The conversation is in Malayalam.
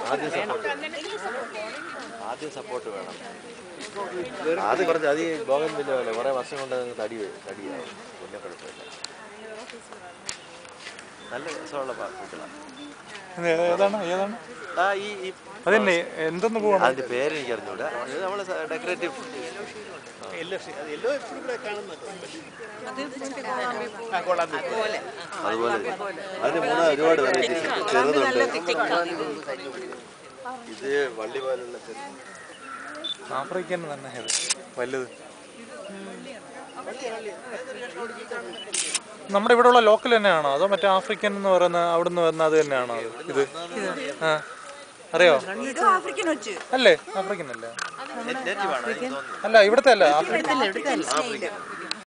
ആദ്യം സപ്പോർട്ട് ആദ്യം സപ്പോർട്ട് വേണം ആദ്യം കുറച്ച് അത് ഈ ബോഗൻ വലിയ പോലെ കുറേ വർഷം കൊണ്ട് അത് തടി വരും, തടിയാവും പിന്നെ കുഴപ്പമില്ല നല്ല രസമുള്ള പാട്ടുകളാണ് ഇത് ഏതാണ് ഏതാണ് ആ ഈ ഈ അതന്നെ എന്തെന്ന് പോകണം അതിന്റെ പേര് എനിക്ക് അറിഞ്ഞൂടാ ഇത് നമ്മള് ഡെക്കറേറ്റീവ് അതുപോലെ അതിന് മൂന്ന് ഒരുപാട് വെറൈറ്റീസ് ഉണ്ട് ചെറുതുണ്ട് ഇത് വള്ളി പോലുള്ള ചെറുത് ആഫ്രിക്കൻ തന്നെ ഇത് വലുത് നമ്മുടെ ഇവിടെ ഉള്ള ലോക്കൽ തന്നെയാണോ അതോ മറ്റേ ആഫ്രിക്കൻ എന്ന് പറയുന്ന അവിടെ നിന്ന് വരുന്ന അത് തന്നെയാണോ അത് ഇത് ആ അറിയോ ഇത് ആഫ്രിക്കൻ വെച്ച് അല്ലേ ആഫ്രിക്കൻ അല്ലേ നെറ്റ് വേണം എനിക്ക് തോന്നുന്നു അല്ല ഇവിടുത്തെ അല്ല ആഫ്രിക്കൻ ഇവിടുത്തെ ഇവിടുത്തെ